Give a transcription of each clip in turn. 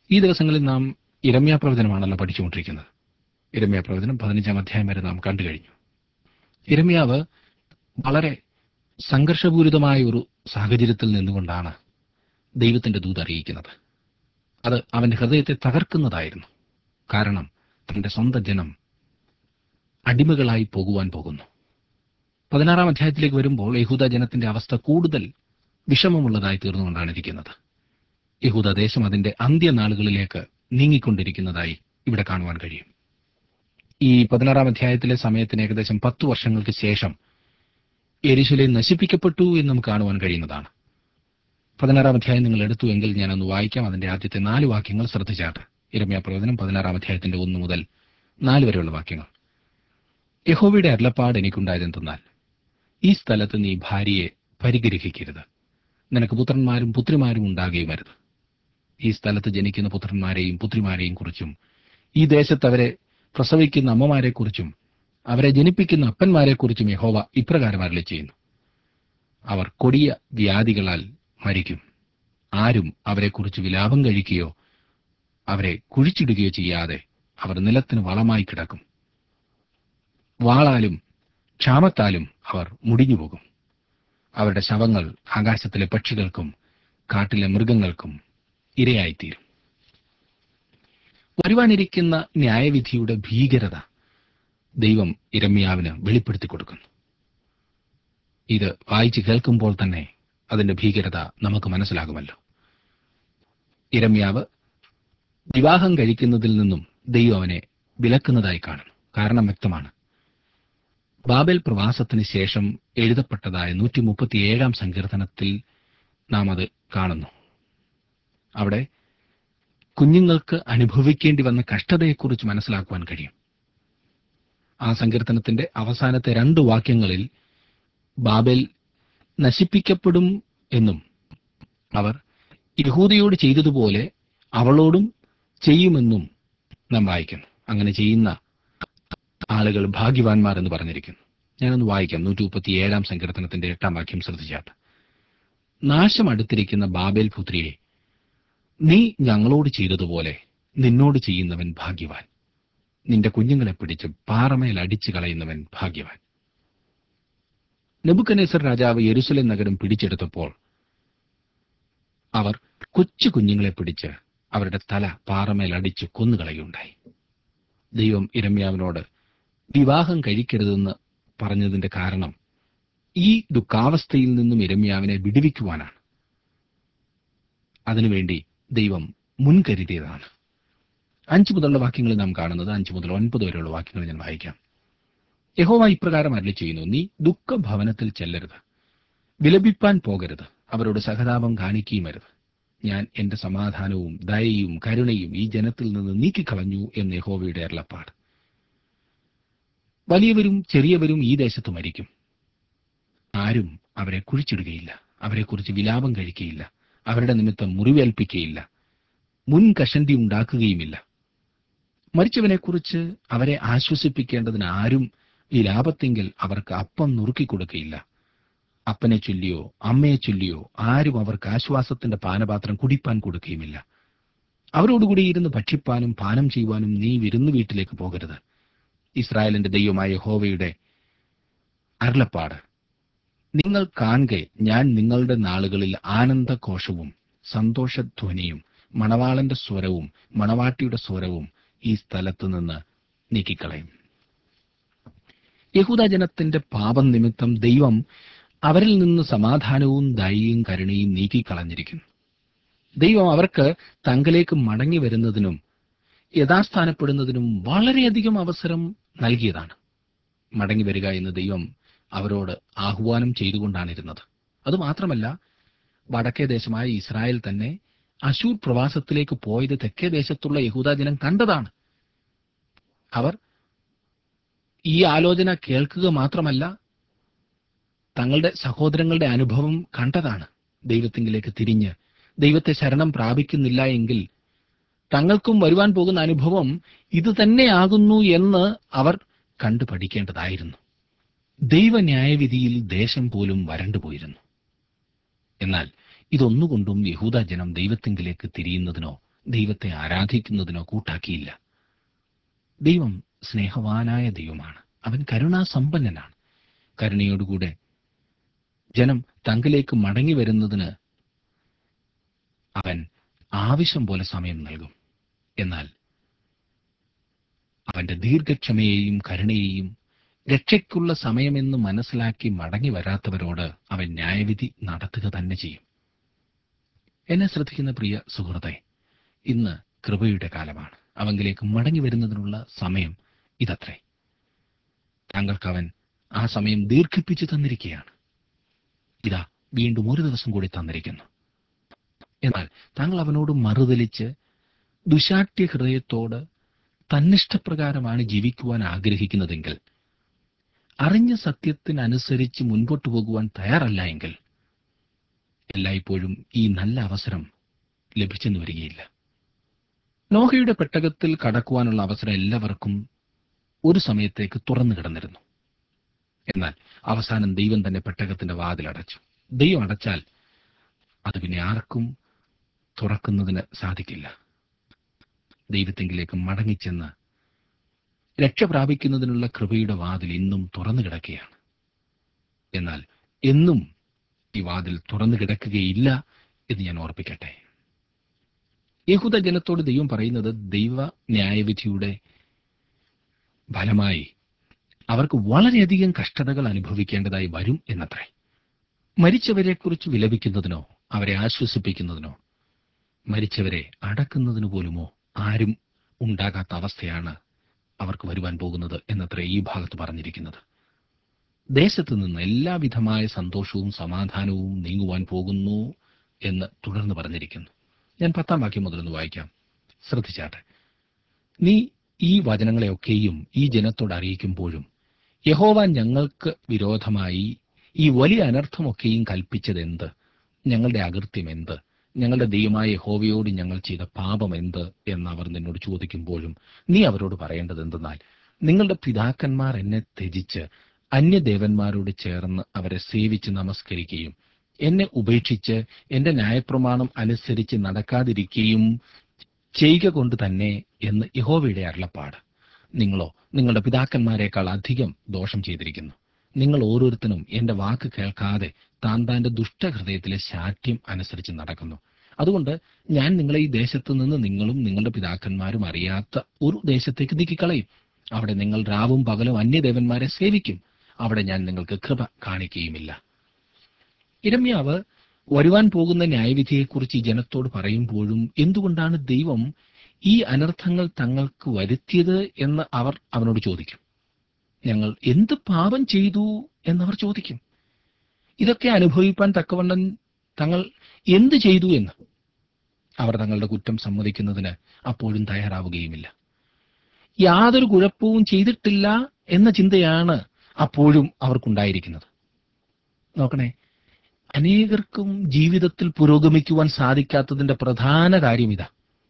ഈ ദിവസങ്ങളിൽ നാം ഇരമ്യാ പ്രവചനമാണല്ലോ പഠിച്ചുകൊണ്ടിരിക്കുന്നത് ഇരമ്യാ പ്രവചനം പതിനഞ്ചാം അധ്യായം വരെ നാം കണ്ടു കഴിഞ്ഞു ഇരമ്യാവ് വളരെ സംഘർഷപൂരിതമായ ഒരു സാഹചര്യത്തിൽ നിന്നുകൊണ്ടാണ് ദൈവത്തിന്റെ ദൂത് അറിയിക്കുന്നത് അത് അവന്റെ ഹൃദയത്തെ തകർക്കുന്നതായിരുന്നു കാരണം തന്റെ സ്വന്തം ജനം അടിമകളായി പോകുവാൻ പോകുന്നു പതിനാറാം അധ്യായത്തിലേക്ക് വരുമ്പോൾ യഹൂദ ജനത്തിന്റെ അവസ്ഥ കൂടുതൽ വിഷമമുള്ളതായി തീർന്നുകൊണ്ടാണ് ഇരിക്കുന്നത് യഹൂദ ദേശം അതിന്റെ അന്ത്യനാളുകളിലേക്ക് നീങ്ങിക്കൊണ്ടിരിക്കുന്നതായി ഇവിടെ കാണുവാൻ കഴിയും ഈ പതിനാറാം അധ്യായത്തിലെ സമയത്തിന് ഏകദേശം പത്തു വർഷങ്ങൾക്ക് ശേഷം എരിശിലെ നശിപ്പിക്കപ്പെട്ടു എന്ന് നമുക്ക് കാണുവാൻ കഴിയുന്നതാണ് പതിനാറാം അധ്യായം നിങ്ങൾ എടുത്തു എങ്കിൽ ഞാനൊന്ന് വായിക്കാം അതിന്റെ ആദ്യത്തെ നാല് വാക്യങ്ങൾ ശ്രദ്ധിച്ചാട്ട് ഇരമ്യ പ്രവചനം പതിനാറാം അധ്യായത്തിന്റെ ഒന്ന് മുതൽ നാല് വരെയുള്ള വാക്യങ്ങൾ യഹോവയുടെ അരുളപ്പാട് എനിക്കുണ്ടായതെന്തെന്നാൽ ഈ സ്ഥലത്ത് നീ ഭാര്യയെ പരിഗ്രഹിക്കരുത് നിനക്ക് പുത്രന്മാരും പുത്രിമാരും ഉണ്ടാകുകയും അരുത് ഈ സ്ഥലത്ത് ജനിക്കുന്ന പുത്രന്മാരെയും പുത്രിമാരെയും കുറിച്ചും ഈ ദേശത്ത് അവരെ പ്രസവിക്കുന്ന അമ്മമാരെക്കുറിച്ചും അവരെ ജനിപ്പിക്കുന്ന അപ്പന്മാരെക്കുറിച്ചും യഹോവ ഇപ്രകാരം അരളി ചെയ്യുന്നു അവർ കൊടിയ വ്യാധികളാൽ മരിക്കും ആരും അവരെക്കുറിച്ച് വിലാപം കഴിക്കുകയോ അവരെ കുഴിച്ചിടുകയോ ചെയ്യാതെ അവർ നിലത്തിന് വളമായി കിടക്കും വാളാലും ക്ഷാമത്താലും അവർ മുടിഞ്ഞുപോകും അവരുടെ ശവങ്ങൾ ആകാശത്തിലെ പക്ഷികൾക്കും കാട്ടിലെ മൃഗങ്ങൾക്കും ഇരയായിത്തീരും വരുവാനിരിക്കുന്ന ന്യായവിധിയുടെ ഭീകരത ദൈവം ഇരമ്യാവിന് വെളിപ്പെടുത്തി കൊടുക്കുന്നു ഇത് വായിച്ചു കേൾക്കുമ്പോൾ തന്നെ അതിന്റെ ഭീകരത നമുക്ക് മനസ്സിലാകുമല്ലോ ഇരമ്യാവ് വിവാഹം കഴിക്കുന്നതിൽ നിന്നും ദൈവം അവനെ വിലക്കുന്നതായി കാണുന്നു കാരണം വ്യക്തമാണ് ബാബേൽ പ്രവാസത്തിന് ശേഷം എഴുതപ്പെട്ടതായ നൂറ്റി മുപ്പത്തിയേഴാം സങ്കീർത്തനത്തിൽ നാം അത് കാണുന്നു അവിടെ കുഞ്ഞുങ്ങൾക്ക് അനുഭവിക്കേണ്ടി വന്ന കഷ്ടതയെക്കുറിച്ച് മനസ്സിലാക്കുവാൻ കഴിയും ആ സങ്കീർത്തനത്തിന്റെ അവസാനത്തെ രണ്ട് വാക്യങ്ങളിൽ ബാബേൽ നശിപ്പിക്കപ്പെടും എന്നും അവർ യഹൂദയോട് ചെയ്തതുപോലെ അവളോടും ചെയ്യുമെന്നും നാം വായിക്കുന്നു അങ്ങനെ ചെയ്യുന്ന ആളുകൾ ഭാഗ്യവാന്മാർ എന്ന് പറഞ്ഞിരിക്കുന്നു ഞാനൊന്ന് വായിക്കാം നൂറ്റി മുപ്പത്തി ഏഴാം സങ്കീർത്തനത്തിന്റെ എട്ടാം വാക്യം ശ്രദ്ധിച്ചാട്ട് നാശം അടുത്തിരിക്കുന്ന ബാബേൽ പുത്രിയെ നീ ഞങ്ങളോട് ചെയ്തതുപോലെ നിന്നോട് ചെയ്യുന്നവൻ ഭാഗ്യവാൻ നിന്റെ കുഞ്ഞുങ്ങളെ പിടിച്ച് പാറമേൽ അടിച്ചു കളയുന്നവൻ ഭാഗ്യവാൻ നെബുക്കനേസർ രാജാവ് യെരുസലേം നഗരം പിടിച്ചെടുത്തപ്പോൾ അവർ കൊച്ചു കുഞ്ഞുങ്ങളെ പിടിച്ച് അവരുടെ തല പാറമേൽ അടിച്ച് കൊന്നുകളയുണ്ടായി ദൈവം ഇരമ്യാവിനോട് വിവാഹം കഴിക്കരുതെന്ന് പറഞ്ഞതിന്റെ കാരണം ഈ ദുഃഖാവസ്ഥയിൽ നിന്നും ഇരമ്യാവിനെ വിടുവിക്കുവാനാണ് അതിനുവേണ്ടി ദൈവം മുൻകരുതിയതാണ് അഞ്ചു മുതലുള്ള വാക്യങ്ങൾ നാം കാണുന്നത് അഞ്ചു മുതൽ ഒൻപത് വരെയുള്ള വാക്യങ്ങൾ ഞാൻ വായിക്കാം യഹോവ ഇപ്രകാരം അരളി ചെയ്യുന്നു നീ ദുഃഖഭവനത്തിൽ ചെല്ലരുത് വിലപിപ്പാൻ പോകരുത് അവരോട് സഹതാപം കാണിക്കുകയും അരുത് ഞാൻ എന്റെ സമാധാനവും ദയയും കരുണയും ഈ ജനത്തിൽ നിന്ന് നീക്കിക്കളഞ്ഞു എന്ന് യഹോവയുടെ അരുളപ്പാട് വലിയവരും ചെറിയവരും ഈ ദേശത്ത് മരിക്കും ആരും അവരെ കുഴിച്ചിടുകയില്ല അവരെക്കുറിച്ച് വിലാപം കഴിക്കുകയില്ല അവരുടെ നിമിത്തം മുറിവേൽപ്പിക്കുകയില്ല മുൻകഷന്തി ഉണ്ടാക്കുകയുമില്ല മരിച്ചവനെക്കുറിച്ച് അവരെ ആശ്വസിപ്പിക്കേണ്ടതിന് ആരും വിലാപത്തെങ്കിൽ അവർക്ക് അപ്പം നുറുക്കിക്കൊടുക്കയില്ല അപ്പനെ ചൊല്ലിയോ അമ്മയെ ചൊല്ലിയോ ആരും അവർക്ക് ആശ്വാസത്തിന്റെ പാനപാത്രം കുടിപ്പാൻ കൊടുക്കുകയുമില്ല അവരോടുകൂടി ഇരുന്ന് ഭക്ഷിപ്പാനും പാനം ചെയ്യുവാനും നീ വിരുന്നു വീട്ടിലേക്ക് പോകരുത് ഇസ്രായേലിന്റെ ദൈവമായ ഹോവയുടെ അരുളപ്പാട് നിങ്ങൾ കാണെ ഞാൻ നിങ്ങളുടെ നാളുകളിൽ ആനന്ദഘോഷവും സന്തോഷധ്വനിയും മണവാളന്റെ സ്വരവും മണവാട്ടിയുടെ സ്വരവും ഈ സ്ഥലത്തു നിന്ന് നീക്കിക്കളയും യഹൂദ ജനത്തിന്റെ പാപം നിമിത്തം ദൈവം അവരിൽ നിന്ന് സമാധാനവും ദയയും കരുണയും നീക്കിക്കളഞ്ഞിരിക്കുന്നു ദൈവം അവർക്ക് തങ്കലേക്ക് മടങ്ങി വരുന്നതിനും യഥാസ്ഥാനപ്പെടുന്നതിനും വളരെയധികം അവസരം നൽകിയതാണ് മടങ്ങി വരിക എന്ന് ദൈവം അവരോട് ആഹ്വാനം ചെയ്തുകൊണ്ടാണിരുന്നത് അതുമാത്രമല്ല വടക്കേ ദേശമായ ഇസ്രായേൽ തന്നെ അശൂർ പ്രവാസത്തിലേക്ക് പോയത് തെക്കേ ദേശത്തുള്ള യഹൂദാജനം കണ്ടതാണ് അവർ ഈ ആലോചന കേൾക്കുക മാത്രമല്ല തങ്ങളുടെ സഹോദരങ്ങളുടെ അനുഭവം കണ്ടതാണ് ദൈവത്തിങ്കിലേക്ക് തിരിഞ്ഞ് ദൈവത്തെ ശരണം പ്രാപിക്കുന്നില്ല എങ്കിൽ തങ്ങൾക്കും വരുവാൻ പോകുന്ന അനുഭവം ഇത് തന്നെയാകുന്നു എന്ന് അവർ കണ്ടു പഠിക്കേണ്ടതായിരുന്നു ദൈവന്യായവിധിയിൽ ദേശം പോലും വരണ്ടുപോയിരുന്നു എന്നാൽ ഇതൊന്നുകൊണ്ടും യഹൂദ ജനം ദൈവത്തിങ്കിലേക്ക് തിരിയുന്നതിനോ ദൈവത്തെ ആരാധിക്കുന്നതിനോ കൂട്ടാക്കിയില്ല ദൈവം സ്നേഹവാനായ ദൈവമാണ് അവൻ കരുണാസമ്പന്നനാണ് കരുണയോടുകൂടെ ജനം തങ്കിലേക്ക് മടങ്ങി വരുന്നതിന് അവൻ ആവശ്യം പോലെ സമയം നൽകും എന്നാൽ അവന്റെ ദീർഘക്ഷമയെയും കരുണയെയും രക്ഷയ്ക്കുള്ള സമയമെന്ന് മനസ്സിലാക്കി മടങ്ങി വരാത്തവരോട് അവൻ ന്യായവിധി നടത്തുക തന്നെ ചെയ്യും എന്നെ ശ്രദ്ധിക്കുന്ന പ്രിയ സുഹൃത്തെ ഇന്ന് കൃപയുടെ കാലമാണ് അവങ്കിലേക്ക് മടങ്ങി വരുന്നതിനുള്ള സമയം ഇതത്രേ താങ്കൾക്ക് അവൻ ആ സമയം ദീർഘിപ്പിച്ചു തന്നിരിക്കുകയാണ് ഇതാ വീണ്ടും ഒരു ദിവസം കൂടി തന്നിരിക്കുന്നു എന്നാൽ താങ്കൾ അവനോട് മറുതലിച്ച് ദുശാഠ്യ ഹൃദയത്തോട് തന്നിഷ്ടപ്രകാരമാണ് ജീവിക്കുവാൻ ആഗ്രഹിക്കുന്നതെങ്കിൽ അറിഞ്ഞ സത്യത്തിനനുസരിച്ച് മുൻപോട്ട് പോകുവാൻ തയ്യാറല്ല എങ്കിൽ എല്ലായ്പ്പോഴും ഈ നല്ല അവസരം ലഭിച്ചെന്ന് വരികയില്ല നോഹയുടെ പെട്ടകത്തിൽ കടക്കുവാനുള്ള അവസരം എല്ലാവർക്കും ഒരു സമയത്തേക്ക് തുറന്നു കിടന്നിരുന്നു എന്നാൽ അവസാനം ദൈവം തന്നെ പെട്ടകത്തിന്റെ വാതിലടച്ചു ദൈവം അടച്ചാൽ അത് പിന്നെ ആർക്കും തുറക്കുന്നതിന് സാധിക്കില്ല ദൈവത്തെങ്കിലേക്ക് മടങ്ങിച്ചെന്ന് രക്ഷ പ്രാപിക്കുന്നതിനുള്ള കൃപയുടെ വാതിൽ ഇന്നും തുറന്നു കിടക്കുകയാണ് എന്നാൽ എന്നും ഈ വാതിൽ തുറന്നു കിടക്കുകയില്ല എന്ന് ഞാൻ ഓർപ്പിക്കട്ടെ യഹൂദ ജനത്തോട് ദൈവം പറയുന്നത് ദൈവ ന്യായവിധിയുടെ ഫലമായി അവർക്ക് വളരെയധികം കഷ്ടതകൾ അനുഭവിക്കേണ്ടതായി വരും എന്നത്രേ മരിച്ചവരെക്കുറിച്ച് വിലപിക്കുന്നതിനോ അവരെ ആശ്വസിപ്പിക്കുന്നതിനോ മരിച്ചവരെ അടക്കുന്നതിനു പോലുമോ ആരും ഉണ്ടാകാത്ത അവസ്ഥയാണ് അവർക്ക് വരുവാൻ പോകുന്നത് എന്നത്രേ ഈ ഭാഗത്ത് പറഞ്ഞിരിക്കുന്നത് ദേശത്ത് നിന്ന് എല്ലാവിധമായ സന്തോഷവും സമാധാനവും നീങ്ങുവാൻ പോകുന്നു എന്ന് തുടർന്ന് പറഞ്ഞിരിക്കുന്നു ഞാൻ പത്താം വാക്യം മുതലൊന്ന് വായിക്കാം ശ്രദ്ധിച്ചാട്ടെ നീ ഈ വചനങ്ങളെയൊക്കെയും ഈ ജനത്തോട് അറിയിക്കുമ്പോഴും യഹോവ ഞങ്ങൾക്ക് വിരോധമായി ഈ വലിയ അനർത്ഥമൊക്കെയും കൽപ്പിച്ചത് എന്ത് ഞങ്ങളുടെ അകൃത്യം എന്ത് ഞങ്ങളുടെ ദൈവമായ യഹോവയോട് ഞങ്ങൾ ചെയ്ത പാപം എന്ത് എന്ന് അവർ നിന്നോട് ചോദിക്കുമ്പോഴും നീ അവരോട് പറയേണ്ടത് എന്തെന്നാൽ നിങ്ങളുടെ പിതാക്കന്മാർ എന്നെ ത്യജിച്ച് അന്യദേവന്മാരോട് ചേർന്ന് അവരെ സേവിച്ച് നമസ്കരിക്കുകയും എന്നെ ഉപേക്ഷിച്ച് എന്റെ ന്യായപ്രമാണം അനുസരിച്ച് നടക്കാതിരിക്കുകയും ചെയ്യുക കൊണ്ട് തന്നെ എന്ന് യഹോവയുടെ അരുളപ്പാട് നിങ്ങളോ നിങ്ങളുടെ പിതാക്കന്മാരെക്കാൾ അധികം ദോഷം ചെയ്തിരിക്കുന്നു നിങ്ങൾ ഓരോരുത്തരും എന്റെ വാക്ക് കേൾക്കാതെ താൻ താന്റെ ദുഷ്ടഹൃദയത്തിലെ ശാഠ്യം അനുസരിച്ച് നടക്കുന്നു അതുകൊണ്ട് ഞാൻ നിങ്ങളെ ഈ ദേശത്ത് നിന്ന് നിങ്ങളും നിങ്ങളുടെ പിതാക്കന്മാരും അറിയാത്ത ഒരു ദേശത്തേക്ക് നീക്കിക്കളയും അവിടെ നിങ്ങൾ രാവും പകലും അന്യദേവന്മാരെ സേവിക്കും അവിടെ ഞാൻ നിങ്ങൾക്ക് കൃപ കാണിക്കുകയുമില്ല ഇരമ്യാവ് വരുവാൻ പോകുന്ന ന്യായവിധിയെക്കുറിച്ച് ഈ ജനത്തോട് പറയുമ്പോഴും എന്തുകൊണ്ടാണ് ദൈവം ഈ അനർത്ഥങ്ങൾ തങ്ങൾക്ക് വരുത്തിയത് എന്ന് അവർ അവനോട് ചോദിക്കും ഞങ്ങൾ എന്ത് പാപം ചെയ്തു എന്നവർ ചോദിക്കും ഇതൊക്കെ അനുഭവിപ്പാൻ തക്കവണ്ണം തങ്ങൾ എന്ത് ചെയ്തു എന്ന് അവർ തങ്ങളുടെ കുറ്റം സമ്മതിക്കുന്നതിന് അപ്പോഴും തയ്യാറാവുകയുമില്ല യാതൊരു കുഴപ്പവും ചെയ്തിട്ടില്ല എന്ന ചിന്തയാണ് അപ്പോഴും അവർക്കുണ്ടായിരിക്കുന്നത് നോക്കണേ അനേകർക്കും ജീവിതത്തിൽ പുരോഗമിക്കുവാൻ സാധിക്കാത്തതിന്റെ പ്രധാന കാര്യം ഇതാ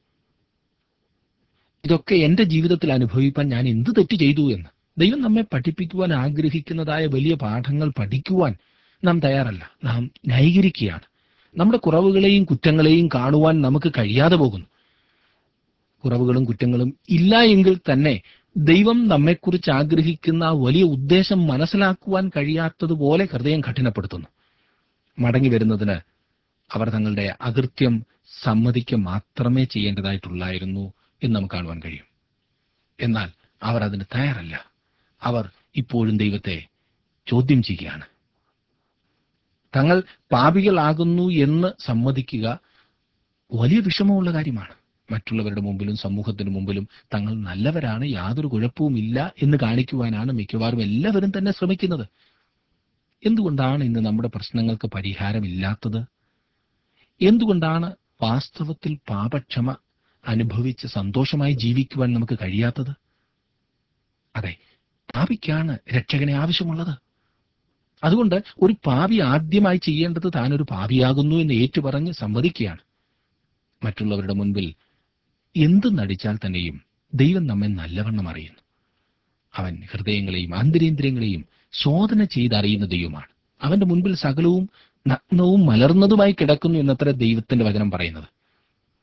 ഇതൊക്കെ എന്റെ ജീവിതത്തിൽ അനുഭവിപ്പാൻ ഞാൻ എന്ത് തെറ്റ് ചെയ്തു എന്ന് ദൈവം നമ്മെ പഠിപ്പിക്കുവാൻ ആഗ്രഹിക്കുന്നതായ വലിയ പാഠങ്ങൾ പഠിക്കുവാൻ നാം തയ്യാറല്ല നാം ന്യായീകരിക്കുകയാണ് നമ്മുടെ കുറവുകളെയും കുറ്റങ്ങളെയും കാണുവാൻ നമുക്ക് കഴിയാതെ പോകുന്നു കുറവുകളും കുറ്റങ്ങളും ഇല്ല എങ്കിൽ തന്നെ ദൈവം നമ്മെക്കുറിച്ച് ആഗ്രഹിക്കുന്ന ആ വലിയ ഉദ്ദേശം മനസ്സിലാക്കുവാൻ കഴിയാത്തതുപോലെ ഹൃദയം കഠിനപ്പെടുത്തുന്നു മടങ്ങി വരുന്നതിന് അവർ തങ്ങളുടെ അകൃത്യം സമ്മതിക്കുക മാത്രമേ ചെയ്യേണ്ടതായിട്ടുള്ളായിരുന്നു എന്ന് നമുക്ക് കാണുവാൻ കഴിയും എന്നാൽ അവർ അതിന് തയ്യാറല്ല അവർ ഇപ്പോഴും ദൈവത്തെ ചോദ്യം ചെയ്യുകയാണ് തങ്ങൾ പാപികളാകുന്നു എന്ന് സമ്മതിക്കുക വലിയ വിഷമമുള്ള കാര്യമാണ് മറ്റുള്ളവരുടെ മുമ്പിലും സമൂഹത്തിന് മുമ്പിലും തങ്ങൾ നല്ലവരാണ് യാതൊരു കുഴപ്പവുമില്ല എന്ന് കാണിക്കുവാനാണ് മിക്കവാറും എല്ലാവരും തന്നെ ശ്രമിക്കുന്നത് എന്തുകൊണ്ടാണ് ഇന്ന് നമ്മുടെ പ്രശ്നങ്ങൾക്ക് പരിഹാരമില്ലാത്തത് എന്തുകൊണ്ടാണ് വാസ്തവത്തിൽ പാപക്ഷമ അനുഭവിച്ച് സന്തോഷമായി ജീവിക്കുവാൻ നമുക്ക് കഴിയാത്തത് അതെ പാപിക്കാണ് രക്ഷകനെ ആവശ്യമുള്ളത് അതുകൊണ്ട് ഒരു പാപി ആദ്യമായി ചെയ്യേണ്ടത് താൻ ഒരു പാപിയാകുന്നു എന്ന് ഏറ്റുപറഞ്ഞ് സമ്മതിക്കുകയാണ് മറ്റുള്ളവരുടെ മുൻപിൽ എന്ത് നടിച്ചാൽ തന്നെയും ദൈവം നമ്മെ നല്ലവണ്ണം അറിയുന്നു അവൻ ഹൃദയങ്ങളെയും ആന്തരേന്ദ്രിയങ്ങളെയും ശോധന ചെയ്തറിയുന്ന ദൈവമാണ് അവന്റെ മുൻപിൽ സകലവും നഗ്നവും മലർന്നതുമായി കിടക്കുന്നു എന്നത്ര ദൈവത്തിന്റെ വചനം പറയുന്നത്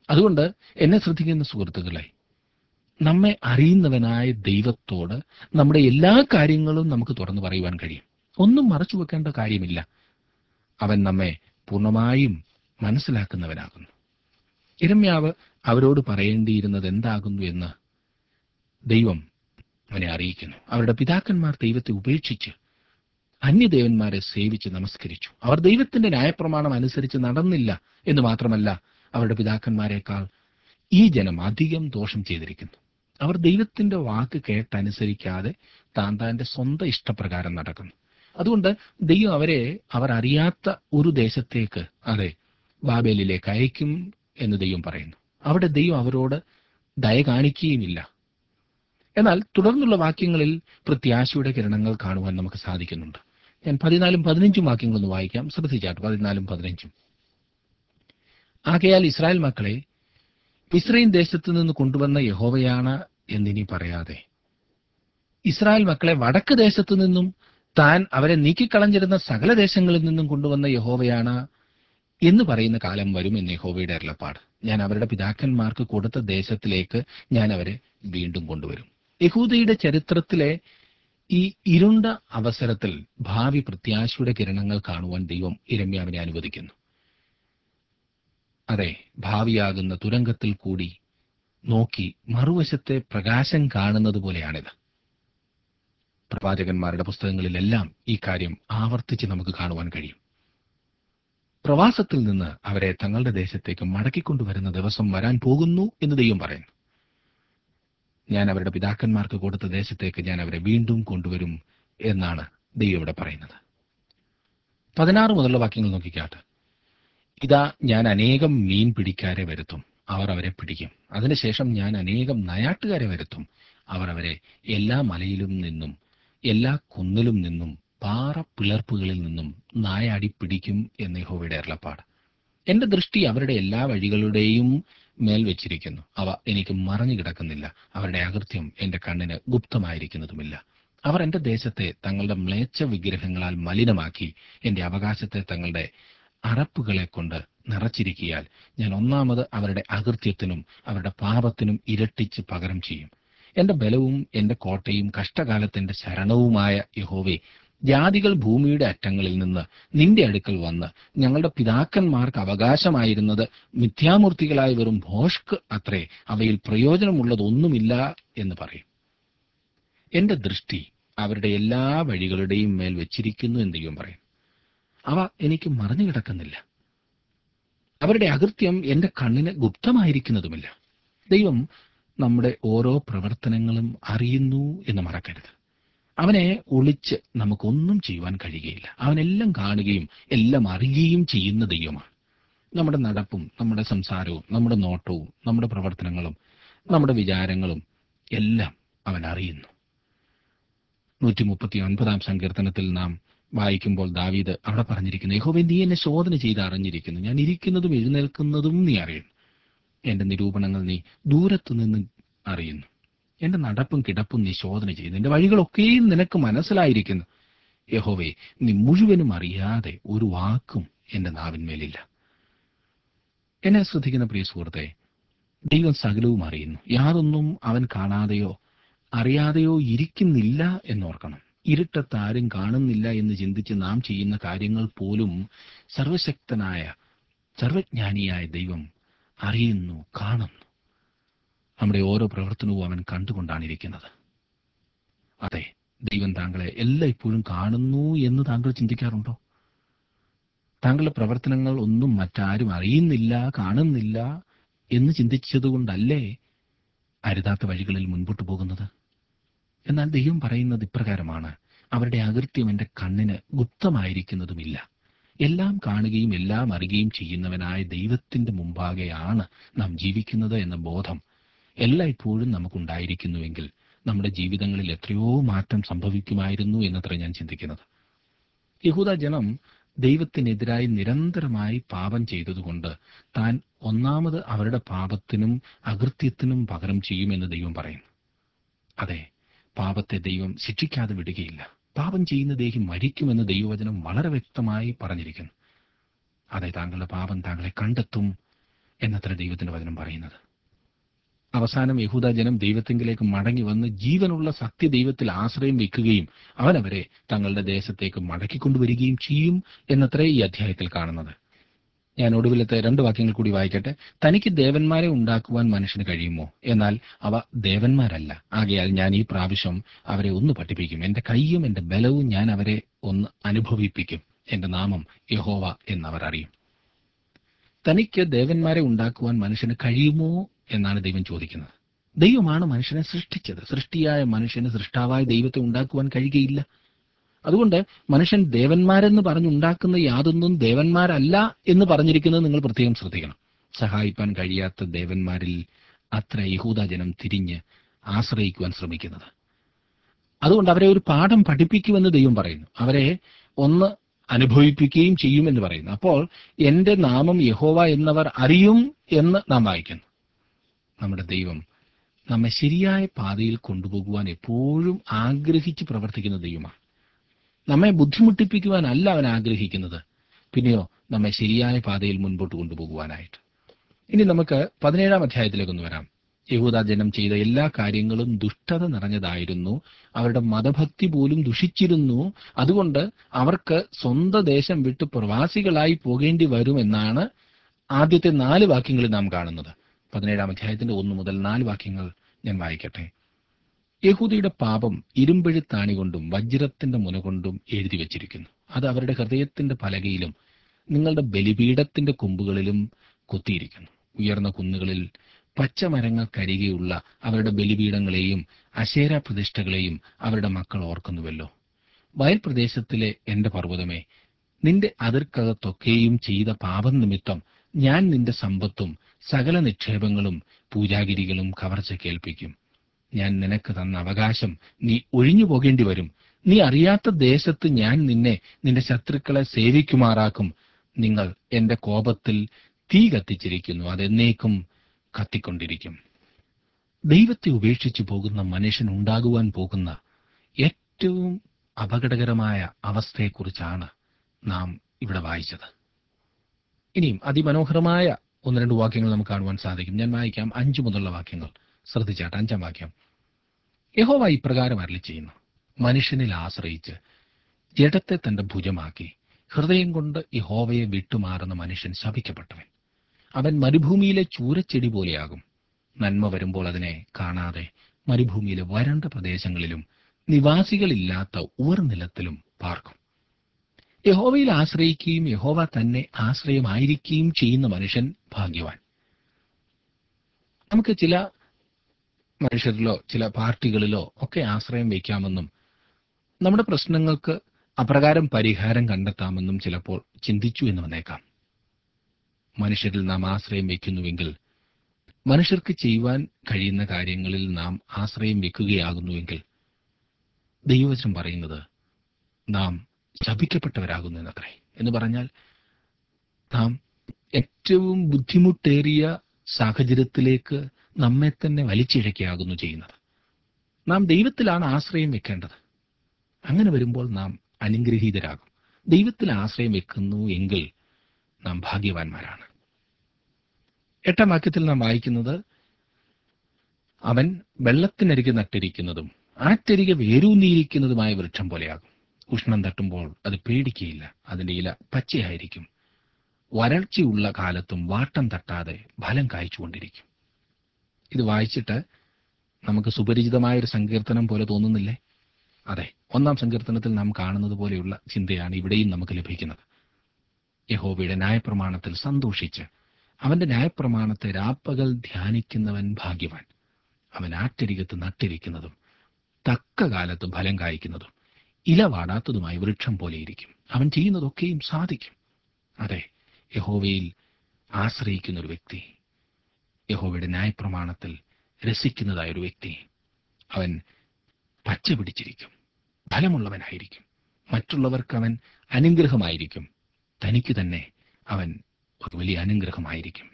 അതുകൊണ്ട് എന്നെ ശ്രദ്ധിക്കുന്ന സുഹൃത്തുക്കളെ നമ്മെ അറിയുന്നവനായ ദൈവത്തോട് നമ്മുടെ എല്ലാ കാര്യങ്ങളും നമുക്ക് തുറന്നു പറയുവാൻ കഴിയും ഒന്നും മറച്ചു വെക്കേണ്ട കാര്യമില്ല അവൻ നമ്മെ പൂർണ്ണമായും മനസ്സിലാക്കുന്നവനാകുന്നു ഇരമ്യാവ് അവരോട് പറയേണ്ടിയിരുന്നത് എന്താകുന്നു എന്ന് ദൈവം അവനെ അറിയിക്കുന്നു അവരുടെ പിതാക്കന്മാർ ദൈവത്തെ ഉപേക്ഷിച്ച് അന്യദേവന്മാരെ സേവിച്ച് നമസ്കരിച്ചു അവർ ദൈവത്തിന്റെ ന്യായപ്രമാണം അനുസരിച്ച് നടന്നില്ല എന്ന് മാത്രമല്ല അവരുടെ പിതാക്കന്മാരെക്കാൾ ഈ ജനം അധികം ദോഷം ചെയ്തിരിക്കുന്നു അവർ ദൈവത്തിന്റെ വാക്ക് കേട്ടനുസരിക്കാതെ താൻ താന്റെ സ്വന്തം ഇഷ്ടപ്രകാരം നടക്കുന്നു അതുകൊണ്ട് ദൈവം അവരെ അവർ അറിയാത്ത ഒരു ദേശത്തേക്ക് അതെ ബാബേലിലേക്ക് അയക്കും എന്ന് ദൈവം പറയുന്നു അവിടെ ദൈവം അവരോട് ദയ കാണിക്കുകയുമില്ല എന്നാൽ തുടർന്നുള്ള വാക്യങ്ങളിൽ പ്രത്യാശയുടെ കിരണങ്ങൾ കാണുവാൻ നമുക്ക് സാധിക്കുന്നുണ്ട് ഞാൻ പതിനാലും പതിനഞ്ചും വാക്യങ്ങളൊന്ന് വായിക്കാം ശ്രദ്ധിച്ചാട്ട് പതിനാലും പതിനഞ്ചും ആകയാൽ ഇസ്രായേൽ മക്കളെ ഇസ്രയേൽ ദേശത്തു നിന്ന് കൊണ്ടുവന്ന യഹോവയാണ് എന്നിനി പറയാതെ ഇസ്രായേൽ മക്കളെ വടക്ക് ദേശത്തു നിന്നും താൻ അവരെ നീക്കിക്കളഞ്ഞിരുന്ന സകല ദേശങ്ങളിൽ നിന്നും കൊണ്ടുവന്ന യഹോവയാണ് എന്ന് പറയുന്ന കാലം വരും എന്ന് യഹോവയുടെ അരുളപ്പാട് ഞാൻ അവരുടെ പിതാക്കന്മാർക്ക് കൊടുത്ത ദേശത്തിലേക്ക് ഞാൻ അവരെ വീണ്ടും കൊണ്ടുവരും യഹൂദയുടെ ചരിത്രത്തിലെ ഈ ഇരുണ്ട അവസരത്തിൽ ഭാവി പ്രത്യാശയുടെ കിരണങ്ങൾ കാണുവാൻ ദൈവം ഇരമ്യാവിനെ അനുവദിക്കുന്നു അതെ ഭാവിയാകുന്ന തുരങ്കത്തിൽ കൂടി നോക്കി മറുവശത്തെ പ്രകാശം കാണുന്നത് പോലെയാണിത് പ്രവാചകന്മാരുടെ പുസ്തകങ്ങളിലെല്ലാം ഈ കാര്യം ആവർത്തിച്ച് നമുക്ക് കാണുവാൻ കഴിയും പ്രവാസത്തിൽ നിന്ന് അവരെ തങ്ങളുടെ ദേശത്തേക്ക് മടക്കിക്കൊണ്ടുവരുന്ന ദിവസം വരാൻ പോകുന്നു എന്ന് ദൈവം പറയുന്നു ഞാൻ അവരുടെ പിതാക്കന്മാർക്ക് കൊടുത്ത ദേശത്തേക്ക് ഞാൻ അവരെ വീണ്ടും കൊണ്ടുവരും എന്നാണ് ദൈവം ഇവിടെ പറയുന്നത് പതിനാറ് മുതലുള്ള വാക്യങ്ങൾ നോക്കിക്കാട്ട് ഇതാ ഞാൻ അനേകം മീൻ പിടിക്കാരെ വരുത്തും അവർ അവരെ പിടിക്കും അതിനുശേഷം ഞാൻ അനേകം നയാട്ടുകാരെ വരുത്തും അവർ അവരെ എല്ലാ മലയിലും നിന്നും എല്ലാ കുന്നിലും നിന്നും പാറ പിളർപ്പുകളിൽ നിന്നും നായാടി പിടിക്കും എന്ന് യഹോവയുടെ അരുളപ്പാട് എന്റെ ദൃഷ്ടി അവരുടെ എല്ലാ വഴികളുടെയും മേൽ വെച്ചിരിക്കുന്നു അവ എനിക്ക് മറഞ്ഞു കിടക്കുന്നില്ല അവരുടെ അകൃത്യം എന്റെ കണ്ണിന് ഗുപ്തമായിരിക്കുന്നതുമില്ല അവർ എന്റെ ദേശത്തെ തങ്ങളുടെ മ്ലേച്ഛ വിഗ്രഹങ്ങളാൽ മലിനമാക്കി എന്റെ അവകാശത്തെ തങ്ങളുടെ അറപ്പുകളെ കൊണ്ട് നിറച്ചിരിക്കിയാൽ ഞാൻ ഒന്നാമത് അവരുടെ അകൃത്യത്തിനും അവരുടെ പാപത്തിനും ഇരട്ടിച്ച് പകരം ചെയ്യും എന്റെ ബലവും എന്റെ കോട്ടയും കഷ്ടകാലത്തിന്റെ ശരണവുമായ യഹോവേ ജാതികൾ ഭൂമിയുടെ അറ്റങ്ങളിൽ നിന്ന് നിന്റെ അടുക്കൽ വന്ന് ഞങ്ങളുടെ പിതാക്കന്മാർക്ക് അവകാശമായിരുന്നത് മിഥ്യാമൂർത്തികളായ വെറും ഭോഷ്ക് അത്രേ അവയിൽ പ്രയോജനമുള്ളതൊന്നുമില്ല എന്ന് പറയും എന്റെ ദൃഷ്ടി അവരുടെ എല്ലാ വഴികളുടെയും മേൽ വെച്ചിരിക്കുന്നു എന്ന് ദൈവം പറയും അവ എനിക്ക് മറഞ്ഞു കിടക്കുന്നില്ല അവരുടെ അകൃത്യം എന്റെ കണ്ണിന് ഗുപ്തമായിരിക്കുന്നതുമില്ല ദൈവം നമ്മുടെ ഓരോ പ്രവർത്തനങ്ങളും അറിയുന്നു എന്ന് മറക്കരുത് അവനെ ഒളിച്ച് നമുക്കൊന്നും ചെയ്യുവാൻ കഴിയുകയില്ല അവനെല്ലാം കാണുകയും എല്ലാം അറിയുകയും ചെയ്യുന്ന ദൈവമാണ് നമ്മുടെ നടപ്പും നമ്മുടെ സംസാരവും നമ്മുടെ നോട്ടവും നമ്മുടെ പ്രവർത്തനങ്ങളും നമ്മുടെ വിചാരങ്ങളും എല്ലാം അവൻ അറിയുന്നു നൂറ്റി മുപ്പത്തി ഒൻപതാം സങ്കീർത്തനത്തിൽ നാം വായിക്കുമ്പോൾ ദാവീദ് അവിടെ പറഞ്ഞിരിക്കുന്നു യഹോവേ നീ എന്നെ ശോധന ചെയ്ത് അറിഞ്ഞിരിക്കുന്നു ഞാൻ ഇരിക്കുന്നതും എഴുന്നേൽക്കുന്നതും നീ അറിയുന്നു എന്റെ നിരൂപണങ്ങൾ നീ ദൂരത്തു നിന്ന് അറിയുന്നു എന്റെ നടപ്പും കിടപ്പും നീ ശോധന ചെയ്യുന്നു എന്റെ വഴികളൊക്കെയും നിനക്ക് മനസ്സിലായിരിക്കുന്നു യഹോവേ നീ മുഴുവനും അറിയാതെ ഒരു വാക്കും എന്റെ നാവിന്മേലില്ല എന്നെ ശ്രദ്ധിക്കുന്ന പ്രിയ സുഹൃത്തെ ദൈവം സകലവും അറിയുന്നു യാതൊന്നും അവൻ കാണാതെയോ അറിയാതെയോ ഇരിക്കുന്നില്ല എന്നോർക്കണം ഇരുട്ടത്ത് ആരും കാണുന്നില്ല എന്ന് ചിന്തിച്ച് നാം ചെയ്യുന്ന കാര്യങ്ങൾ പോലും സർവശക്തനായ സർവജ്ഞാനിയായ ദൈവം അറിയുന്നു കാണുന്നു നമ്മുടെ ഓരോ പ്രവർത്തനവും അവൻ കണ്ടുകൊണ്ടാണ് ഇരിക്കുന്നത് അതെ ദൈവം താങ്കളെ എല്ലായ്പ്പോഴും കാണുന്നു എന്ന് താങ്കൾ ചിന്തിക്കാറുണ്ടോ താങ്കളുടെ പ്രവർത്തനങ്ങൾ ഒന്നും മറ്റാരും അറിയുന്നില്ല കാണുന്നില്ല എന്ന് ചിന്തിച്ചതുകൊണ്ടല്ലേ അരുതാത്ത വഴികളിൽ മുൻപോട്ട് പോകുന്നത് എന്നാൽ ദൈവം പറയുന്നത് ഇപ്രകാരമാണ് അവരുടെ അകൃത്യം എൻ്റെ കണ്ണിന് ഗുപ്തമായിരിക്കുന്നതുമില്ല എല്ലാം കാണുകയും എല്ലാം അറിയുകയും ചെയ്യുന്നവനായ ദൈവത്തിന്റെ മുമ്പാകെയാണ് നാം ജീവിക്കുന്നത് എന്ന ബോധം എല്ലായ്പ്പോഴും നമുക്കുണ്ടായിരിക്കുന്നുവെങ്കിൽ നമ്മുടെ ജീവിതങ്ങളിൽ എത്രയോ മാറ്റം സംഭവിക്കുമായിരുന്നു എന്നത്ര ഞാൻ ചിന്തിക്കുന്നത് യഹൂദ ജനം ദൈവത്തിനെതിരായി നിരന്തരമായി പാപം ചെയ്തതുകൊണ്ട് താൻ ഒന്നാമത് അവരുടെ പാപത്തിനും അകൃത്യത്തിനും പകരം ചെയ്യുമെന്ന് ദൈവം പറയുന്നു അതെ പാപത്തെ ദൈവം ശിക്ഷിക്കാതെ വിടുകയില്ല പാപം ചെയ്യുന്ന ദേഹി മരിക്കുമെന്ന് ദൈവവചനം വളരെ വ്യക്തമായി പറഞ്ഞിരിക്കുന്നു അതെ താങ്കളുടെ പാപം താങ്കളെ കണ്ടെത്തും എന്നത്ര ദൈവത്തിന്റെ വചനം പറയുന്നത് അവസാനം യഹൂദ ജനം ദൈവത്തെങ്കിലേക്ക് മടങ്ങി വന്ന് ജീവനുള്ള സത്യദൈവത്തിൽ ആശ്രയം വെക്കുകയും അവൻ അവരെ തങ്ങളുടെ ദേശത്തേക്ക് മടക്കിക്കൊണ്ടുവരികയും ചെയ്യും എന്നത്രേ ഈ അധ്യായത്തിൽ കാണുന്നത് ഞാൻ ഒടുവിലത്തെ രണ്ട് വാക്യങ്ങൾ കൂടി വായിക്കട്ടെ തനിക്ക് ദേവന്മാരെ ഉണ്ടാക്കുവാൻ മനുഷ്യന് കഴിയുമോ എന്നാൽ അവ ദേവന്മാരല്ല ആകയാൽ ഞാൻ ഈ പ്രാവശ്യം അവരെ ഒന്ന് പഠിപ്പിക്കും എന്റെ കൈയും എന്റെ ബലവും ഞാൻ അവരെ ഒന്ന് അനുഭവിപ്പിക്കും എന്റെ നാമം യഹോവ എന്നവർ അറിയും തനിക്ക് ദേവന്മാരെ ഉണ്ടാക്കുവാൻ മനുഷ്യന് കഴിയുമോ എന്നാണ് ദൈവം ചോദിക്കുന്നത് ദൈവമാണ് മനുഷ്യനെ സൃഷ്ടിച്ചത് സൃഷ്ടിയായ മനുഷ്യന് സൃഷ്ടാവായ ദൈവത്തെ ഉണ്ടാക്കുവാൻ കഴിയുകയില്ല അതുകൊണ്ട് മനുഷ്യൻ ദേവന്മാരെന്ന് പറഞ്ഞുണ്ടാക്കുന്ന യാതൊന്നും ദേവന്മാരല്ല എന്ന് പറഞ്ഞിരിക്കുന്നത് നിങ്ങൾ പ്രത്യേകം ശ്രദ്ധിക്കണം സഹായിപ്പാൻ കഴിയാത്ത ദേവന്മാരിൽ അത്ര യഹൂദജനം തിരിഞ്ഞ് ആശ്രയിക്കുവാൻ ശ്രമിക്കുന്നത് അതുകൊണ്ട് അവരെ ഒരു പാഠം പഠിപ്പിക്കുമെന്ന് ദൈവം പറയുന്നു അവരെ ഒന്ന് അനുഭവിപ്പിക്കുകയും ചെയ്യുമെന്ന് പറയുന്നു അപ്പോൾ എന്റെ നാമം യഹോവ എന്നവർ അറിയും എന്ന് നാം വായിക്കുന്നു നമ്മുടെ ദൈവം നമ്മെ ശരിയായ പാതയിൽ കൊണ്ടുപോകുവാൻ എപ്പോഴും ആഗ്രഹിച്ച് പ്രവർത്തിക്കുന്ന ദൈവമാണ് നമ്മെ ബുദ്ധിമുട്ടിപ്പിക്കുവാനല്ല അവൻ ആഗ്രഹിക്കുന്നത് പിന്നെയോ നമ്മെ ശരിയായ പാതയിൽ മുൻപോട്ട് കൊണ്ടുപോകുവാനായിട്ട് ഇനി നമുക്ക് പതിനേഴാം അധ്യായത്തിലേക്കൊന്ന് വരാം യഹൂദ ജനം ചെയ്ത എല്ലാ കാര്യങ്ങളും ദുഷ്ടത നിറഞ്ഞതായിരുന്നു അവരുടെ മതഭക്തി പോലും ദുഷിച്ചിരുന്നു അതുകൊണ്ട് അവർക്ക് സ്വന്തം ദേശം വിട്ട് പ്രവാസികളായി പോകേണ്ടി വരുമെന്നാണ് ആദ്യത്തെ നാല് വാക്യങ്ങളിൽ നാം കാണുന്നത് പതിനേഴാം അധ്യായത്തിന്റെ ഒന്ന് മുതൽ നാല് വാക്യങ്ങൾ ഞാൻ വായിക്കട്ടെ യഹൂദിയുടെ പാപം ഇരുമ്പെഴുത്താണി കൊണ്ടും വജ്രത്തിന്റെ മുന കൊണ്ടും എഴുതി വച്ചിരിക്കുന്നു അത് അവരുടെ ഹൃദയത്തിന്റെ പലകയിലും നിങ്ങളുടെ ബലിപീഠത്തിന്റെ കൊമ്പുകളിലും കൊത്തിയിരിക്കുന്നു ഉയർന്ന കുന്നുകളിൽ പച്ചമരങ്ങൾക്കരികെയുള്ള അവരുടെ ബലിപീഠങ്ങളെയും അശേര പ്രതിഷ്ഠകളെയും അവരുടെ മക്കൾ ഓർക്കുന്നുവല്ലോ വയൽ പ്രദേശത്തിലെ എന്റെ പർവ്വതമേ നിന്റെ അതിർക്കകത്തൊക്കെയും ചെയ്ത പാപം നിമിത്തം ഞാൻ നിന്റെ സമ്പത്തും സകല നിക്ഷേപങ്ങളും പൂജാഗിരികളും കവർച്ച കേൾപ്പിക്കും ഞാൻ നിനക്ക് തന്ന അവകാശം നീ ഒഴിഞ്ഞു പോകേണ്ടി വരും നീ അറിയാത്ത ദേശത്ത് ഞാൻ നിന്നെ നിന്റെ ശത്രുക്കളെ സേവിക്കുമാറാക്കും നിങ്ങൾ എന്റെ കോപത്തിൽ തീ കത്തിച്ചിരിക്കുന്നു അതെന്നേക്കും കത്തിക്കൊണ്ടിരിക്കും ദൈവത്തെ ഉപേക്ഷിച്ചു പോകുന്ന മനുഷ്യൻ ഉണ്ടാകുവാൻ പോകുന്ന ഏറ്റവും അപകടകരമായ അവസ്ഥയെക്കുറിച്ചാണ് നാം ഇവിടെ വായിച്ചത് ഇനിയും അതിമനോഹരമായ ഒന്ന് രണ്ട് വാക്യങ്ങൾ നമുക്ക് കാണുവാൻ സാധിക്കും ഞാൻ വായിക്കാം അഞ്ചു മുതലുള്ള വാക്യങ്ങൾ ശ്രദ്ധിച്ചാട്ട് അഞ്ചാം വാക്യം യഹോവ ഇപ്രകാരം അരളി ചെയ്യുന്നു മനുഷ്യനിൽ ആശ്രയിച്ച് ജഡത്തെ തന്റെ ഭുജമാക്കി ഹൃദയം കൊണ്ട് യഹോവയെ വിട്ടുമാറുന്ന മനുഷ്യൻ ശപിക്കപ്പെട്ടവൻ അവൻ മരുഭൂമിയിലെ ചൂരച്ചെടി പോലെയാകും നന്മ വരുമ്പോൾ അതിനെ കാണാതെ മരുഭൂമിയിലെ വരണ്ട പ്രദേശങ്ങളിലും നിവാസികളില്ലാത്ത ഉവർനിലത്തിലും പാർക്കും യഹോവയിൽ ആശ്രയിക്കുകയും യഹോവ തന്നെ ആശ്രയമായിരിക്കുകയും ചെയ്യുന്ന മനുഷ്യൻ ഭാഗ്യവാൻ നമുക്ക് ചില മനുഷ്യരിലോ ചില പാർട്ടികളിലോ ഒക്കെ ആശ്രയം വയ്ക്കാമെന്നും നമ്മുടെ പ്രശ്നങ്ങൾക്ക് അപ്രകാരം പരിഹാരം കണ്ടെത്താമെന്നും ചിലപ്പോൾ ചിന്തിച്ചു എന്ന് വന്നേക്കാം മനുഷ്യരിൽ നാം ആശ്രയം വയ്ക്കുന്നുവെങ്കിൽ മനുഷ്യർക്ക് ചെയ്യുവാൻ കഴിയുന്ന കാര്യങ്ങളിൽ നാം ആശ്രയം വെക്കുകയാകുന്നുവെങ്കിൽ ദൈവവചനം പറയുന്നത് നാം ശപിക്കപ്പെട്ടവരാകുന്നു എന്നത്രേ എന്ന് പറഞ്ഞാൽ നാം ഏറ്റവും ബുദ്ധിമുട്ടേറിയ സാഹചര്യത്തിലേക്ക് നമ്മെ തന്നെ വലിച്ചിഴക്കുകയാകുന്നു ചെയ്യുന്നത് നാം ദൈവത്തിലാണ് ആശ്രയം വെക്കേണ്ടത് അങ്ങനെ വരുമ്പോൾ നാം അനുഗ്രഹീതരാകും ദൈവത്തിൽ ആശ്രയം വെക്കുന്നു എങ്കിൽ നാം ഭാഗ്യവാന്മാരാണ് എട്ടാം വാക്യത്തിൽ നാം വായിക്കുന്നത് അവൻ വെള്ളത്തിനരികെ നട്ടിരിക്കുന്നതും ആറ്റരികെ വേരൂന്നിയിരിക്കുന്നതുമായ വൃക്ഷം പോലെയാകും ഉഷ്ണം തട്ടുമ്പോൾ അത് പേടിക്കുകയില്ല അതിന്റെ ഇല പച്ചയായിരിക്കും വരൾച്ചയുള്ള കാലത്തും വാട്ടം തട്ടാതെ ഫലം കായ്ച്ചുകൊണ്ടിരിക്കും ഇത് വായിച്ചിട്ട് നമുക്ക് സുപരിചിതമായ ഒരു സങ്കീർത്തനം പോലെ തോന്നുന്നില്ലേ അതെ ഒന്നാം സങ്കീർത്തനത്തിൽ നാം കാണുന്നത് പോലെയുള്ള ചിന്തയാണ് ഇവിടെയും നമുക്ക് ലഭിക്കുന്നത് യഹോബയുടെ ന്യായപ്രമാണത്തിൽ സന്തോഷിച്ച് അവന്റെ ന്യായപ്രമാണത്തെ രാപ്പകൽ ധ്യാനിക്കുന്നവൻ ഭാഗ്യവാൻ അവൻ ആറ്റരികത്ത് നട്ടിരിക്കുന്നതും തക്ക കാലത്ത് ഫലം കായ്ക്കുന്നതും ഇല വാടാത്തതുമായ വൃക്ഷം പോലെയിരിക്കും അവൻ ചെയ്യുന്നതൊക്കെയും സാധിക്കും അതെ യഹോവയിൽ ആശ്രയിക്കുന്ന ഒരു വ്യക്തി യഹോവയുടെ ന്യായപ്രമാണത്തിൽ രസിക്കുന്നതായ ഒരു വ്യക്തി അവൻ പച്ച പിടിച്ചിരിക്കും ഫലമുള്ളവനായിരിക്കും മറ്റുള്ളവർക്ക് അവൻ അനുഗ്രഹമായിരിക്കും തനിക്ക് തന്നെ അവൻ ഒരു വലിയ അനുഗ്രഹമായിരിക്കും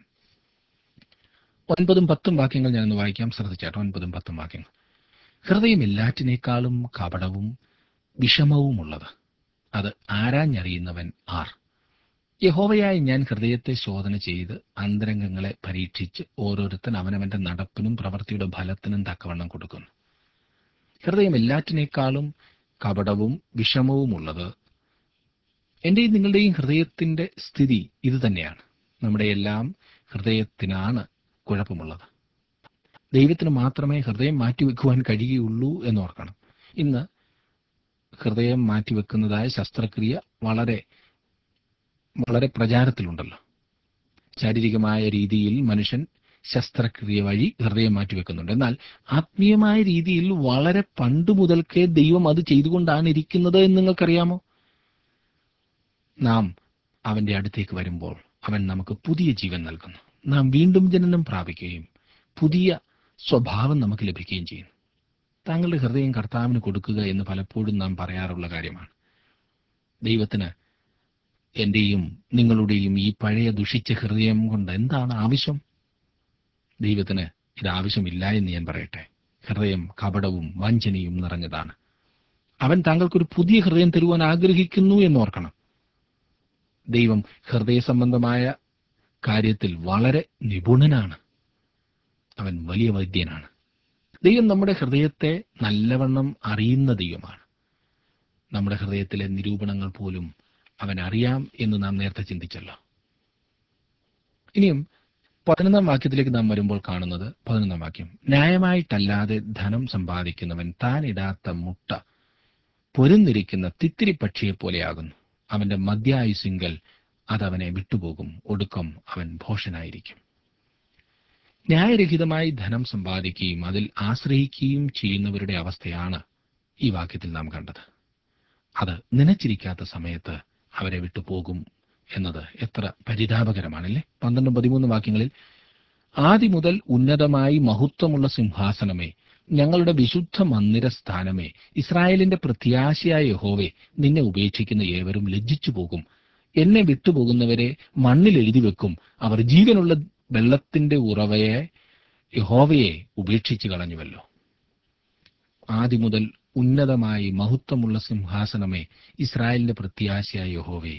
ഒൻപതും പത്തും വാക്യങ്ങൾ ഞാനൊന്ന് വായിക്കാം ശ്രദ്ധിച്ചാട്ടോ ഒൻപതും പത്തും വാക്യങ്ങൾ ഹൃദയം എല്ലാറ്റിനേക്കാളും കപടവും വിഷമവുമുള്ളത് അത് ആരാഞ്ഞറിയുന്നവൻ ആർ യഹോവയായി ഞാൻ ഹൃദയത്തെ ശോധന ചെയ്ത് അന്തരംഗങ്ങളെ പരീക്ഷിച്ച് ഓരോരുത്തൻ അവനവന്റെ നടപ്പിനും പ്രവൃത്തിയുടെ ഫലത്തിനും തക്കവണ്ണം കൊടുക്കുന്നു ഹൃദയം എല്ലാറ്റിനേക്കാളും കപടവും വിഷമവുമുള്ളത് എന്റെയും നിങ്ങളുടെയും ഹൃദയത്തിന്റെ സ്ഥിതി ഇത് തന്നെയാണ് നമ്മുടെ എല്ലാം ഹൃദയത്തിനാണ് കുഴപ്പമുള്ളത് ദൈവത്തിന് മാത്രമേ ഹൃദയം മാറ്റിവെക്കുവാൻ കഴിയുകയുള്ളൂ എന്നോർക്കണം ഇന്ന് ഹൃദയം മാറ്റിവെക്കുന്നതായ ശസ്ത്രക്രിയ വളരെ വളരെ പ്രചാരത്തിലുണ്ടല്ലോ ശാരീരികമായ രീതിയിൽ മനുഷ്യൻ ശസ്ത്രക്രിയ വഴി ഹൃദയം മാറ്റിവെക്കുന്നുണ്ട് എന്നാൽ ആത്മീയമായ രീതിയിൽ വളരെ പണ്ട് മുതൽക്കേ ദൈവം അത് ചെയ്തുകൊണ്ടാണ് ഇരിക്കുന്നത് എന്ന് നിങ്ങൾക്കറിയാമോ നാം അവന്റെ അടുത്തേക്ക് വരുമ്പോൾ അവൻ നമുക്ക് പുതിയ ജീവൻ നൽകുന്നു നാം വീണ്ടും ജനനം പ്രാപിക്കുകയും പുതിയ സ്വഭാവം നമുക്ക് ലഭിക്കുകയും ചെയ്യുന്നു താങ്കളുടെ ഹൃദയം കർത്താവിന് കൊടുക്കുക എന്ന് പലപ്പോഴും നാം പറയാറുള്ള കാര്യമാണ് ദൈവത്തിന് എന്റെയും നിങ്ങളുടെയും ഈ പഴയ ദുഷിച്ച ഹൃദയം കൊണ്ട് എന്താണ് ആവശ്യം ദൈവത്തിന് ഇത് ആവശ്യമില്ല എന്ന് ഞാൻ പറയട്ടെ ഹൃദയം കപടവും വഞ്ചനയും നിറഞ്ഞതാണ് അവൻ താങ്കൾക്കൊരു പുതിയ ഹൃദയം തരുവാൻ ആഗ്രഹിക്കുന്നു എന്നോർക്കണം ദൈവം ഹൃദയ സംബന്ധമായ കാര്യത്തിൽ വളരെ നിപുണനാണ് അവൻ വലിയ വൈദ്യനാണ് ദൈവം നമ്മുടെ ഹൃദയത്തെ നല്ലവണ്ണം അറിയുന്ന ദൈവമാണ് നമ്മുടെ ഹൃദയത്തിലെ നിരൂപണങ്ങൾ പോലും അവൻ അറിയാം എന്ന് നാം നേരത്തെ ചിന്തിച്ചല്ലോ ഇനിയും പതിനൊന്നാം വാക്യത്തിലേക്ക് നാം വരുമ്പോൾ കാണുന്നത് പതിനൊന്നാം വാക്യം ന്യായമായിട്ടല്ലാതെ ധനം സമ്പാദിക്കുന്നവൻ താൻ ഇടാത്ത മുട്ട പൊരുന്നിരിക്കുന്ന തിത്തിരി പക്ഷിയെ പോലെയാകുന്നു അവന്റെ മധ്യായുസിങ്കൽ അതവനെ വിട്ടുപോകും ഒടുക്കം അവൻ ഭോഷനായിരിക്കും ന്യായരഹിതമായി ധനം സമ്പാദിക്കുകയും അതിൽ ആശ്രയിക്കുകയും ചെയ്യുന്നവരുടെ അവസ്ഥയാണ് ഈ വാക്യത്തിൽ നാം കണ്ടത് അത് നനച്ചിരിക്കാത്ത സമയത്ത് അവരെ വിട്ടുപോകും എന്നത് എത്ര പരിതാപകരമാണല്ലേ പന്ത്രണ്ടും പതിമൂന്ന് വാക്യങ്ങളിൽ ആദ്യ മുതൽ ഉന്നതമായി മഹത്വമുള്ള സിംഹാസനമേ ഞങ്ങളുടെ വിശുദ്ധ മന്ദിര സ്ഥാനമേ ഇസ്രായേലിന്റെ പ്രത്യാശയായ യഹോവേ നിന്നെ ഉപേക്ഷിക്കുന്ന ഏവരും ലജ്ജിച്ചു പോകും എന്നെ വിട്ടുപോകുന്നവരെ മണ്ണിൽ എഴുതി വെക്കും അവർ ജീവനുള്ള വെള്ളത്തിന്റെ ഉറവയെ യഹോവയെ ഉപേക്ഷിച്ചു കളഞ്ഞുവല്ലോ ആദ്യ മുതൽ ഉന്നതമായി മഹത്വമുള്ള സിംഹാസനമേ ഇസ്രായേലിന്റെ പ്രത്യാശയായ യഹോവേ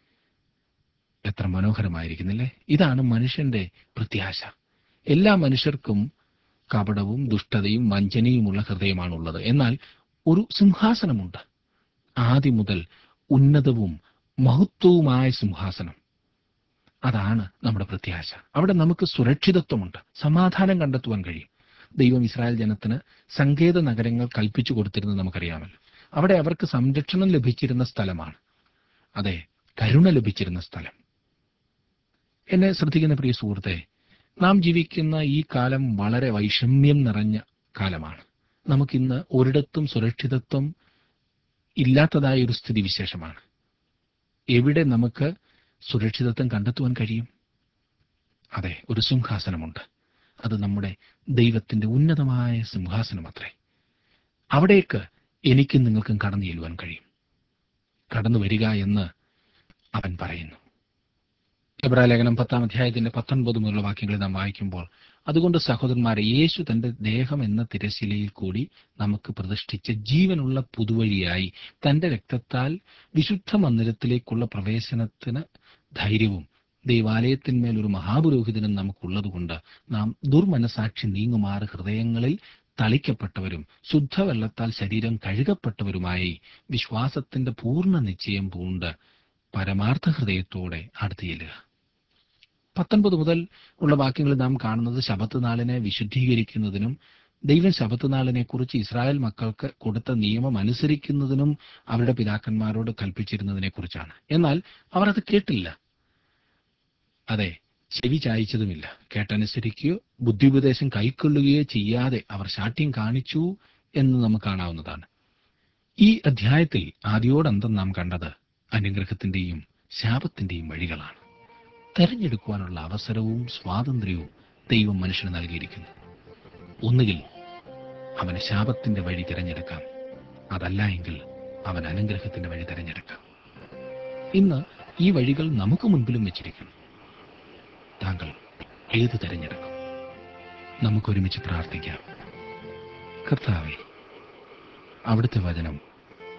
എത്ര മനോഹരമായിരിക്കുന്നില്ലേ ഇതാണ് മനുഷ്യന്റെ പ്രത്യാശ എല്ലാ മനുഷ്യർക്കും കപടവും ദുഷ്ടതയും വഞ്ചനയുമുള്ള ഹൃദയമാണുള്ളത് എന്നാൽ ഒരു സിംഹാസനമുണ്ട് ആദ്യം മുതൽ ഉന്നതവും മഹത്വവുമായ സിംഹാസനം അതാണ് നമ്മുടെ പ്രത്യാശ അവിടെ നമുക്ക് സുരക്ഷിതത്വമുണ്ട് സമാധാനം കണ്ടെത്തുവാൻ കഴിയും ദൈവം ഇസ്രായേൽ ജനത്തിന് സങ്കേത നഗരങ്ങൾ കൽപ്പിച്ചു കൊടുത്തിരുന്നത് നമുക്കറിയാമല്ലോ അവിടെ അവർക്ക് സംരക്ഷണം ലഭിച്ചിരുന്ന സ്ഥലമാണ് അതെ കരുണ ലഭിച്ചിരുന്ന സ്ഥലം എന്നെ ശ്രദ്ധിക്കുന്ന പ്രിയ സുഹൃത്തെ നാം ജീവിക്കുന്ന ഈ കാലം വളരെ വൈഷമ്യം നിറഞ്ഞ കാലമാണ് നമുക്കിന്ന് ഒരിടത്തും സുരക്ഷിതത്വം ഇല്ലാത്തതായ ഒരു സ്ഥിതിവിശേഷമാണ് എവിടെ നമുക്ക് സുരക്ഷിതത്വം കണ്ടെത്തുവാൻ കഴിയും അതെ ഒരു സിംഹാസനമുണ്ട് അത് നമ്മുടെ ദൈവത്തിന്റെ ഉന്നതമായ സിംഹാസനം അത്രേ അവിടേക്ക് എനിക്കും നിങ്ങൾക്കും കടന്നു ചെല്ലുവാൻ കഴിയും കടന്നു വരിക എന്ന് അവൻ പറയുന്നു എബ്രാലേഖനം പത്താം അധ്യായത്തിന്റെ പത്തൊൻപത് മുതലുള്ള വാക്യങ്ങൾ നാം വായിക്കുമ്പോൾ അതുകൊണ്ട് സഹോദരന്മാരെ യേശു തന്റെ ദേഹം എന്ന തിരശിലയിൽ കൂടി നമുക്ക് പ്രതിഷ്ഠിച്ച ജീവനുള്ള പുതുവഴിയായി തന്റെ രക്തത്താൽ വിശുദ്ധ മന്ദിരത്തിലേക്കുള്ള പ്രവേശനത്തിന് ധൈര്യവും ദൈവാലയത്തിന്മേൽ ഒരു മഹാപുരോഹിതനും നമുക്കുള്ളതുകൊണ്ട് നാം ദുർമനസാക്ഷി നീങ്ങുമാറ് ഹൃദയങ്ങളിൽ തളിക്കപ്പെട്ടവരും ശുദ്ധവെള്ളത്താൽ ശരീരം കഴുകപ്പെട്ടവരുമായി വിശ്വാസത്തിന്റെ പൂർണ്ണ നിശ്ചയം പൂണ്ട് പരമാർത്ഥ ഹൃദയത്തോടെ അടുത്ത് ചെല്ലുക പത്തൊൻപത് മുതൽ ഉള്ള വാക്യങ്ങളിൽ നാം കാണുന്നത് ശബത്ത് നാളിനെ വിശുദ്ധീകരിക്കുന്നതിനും ദൈവം ശബത്ത് നാളിനെ കുറിച്ച് ഇസ്രായേൽ മക്കൾക്ക് കൊടുത്ത നിയമം അനുസരിക്കുന്നതിനും അവരുടെ പിതാക്കന്മാരോട് കൽപ്പിച്ചിരുന്നതിനെ കുറിച്ചാണ് എന്നാൽ അവർ അത് കേട്ടില്ല അതെ ചെവി ചായച്ചതുമില്ല കേട്ടനുസരിക്കുകയോ ബുദ്ധിപദേശം കൈക്കൊള്ളുകയോ ചെയ്യാതെ അവർ ശാഠ്യം കാണിച്ചു എന്ന് നമുക്ക് കാണാവുന്നതാണ് ഈ അധ്യായത്തിൽ ആദ്യോടന്തം നാം കണ്ടത് അനുഗ്രഹത്തിന്റെയും ശാപത്തിന്റെയും വഴികളാണ് തെരഞ്ഞെടുക്കുവാനുള്ള അവസരവും സ്വാതന്ത്ര്യവും ദൈവം മനുഷ്യന് നൽകിയിരിക്കുന്നു ഒന്നുകിൽ അവന് ശാപത്തിന്റെ വഴി തിരഞ്ഞെടുക്കാം അതല്ല എങ്കിൽ അവൻ അനുഗ്രഹത്തിന്റെ വഴി തിരഞ്ഞെടുക്കാം ഇന്ന് ഈ വഴികൾ നമുക്ക് മുൻപിലും വെച്ചിരിക്കുന്നു താങ്കൾ ഏത് തിരഞ്ഞെടുക്കും നമുക്കൊരുമിച്ച് പ്രാർത്ഥിക്കാം കർത്താവെ അവിടുത്തെ വചനം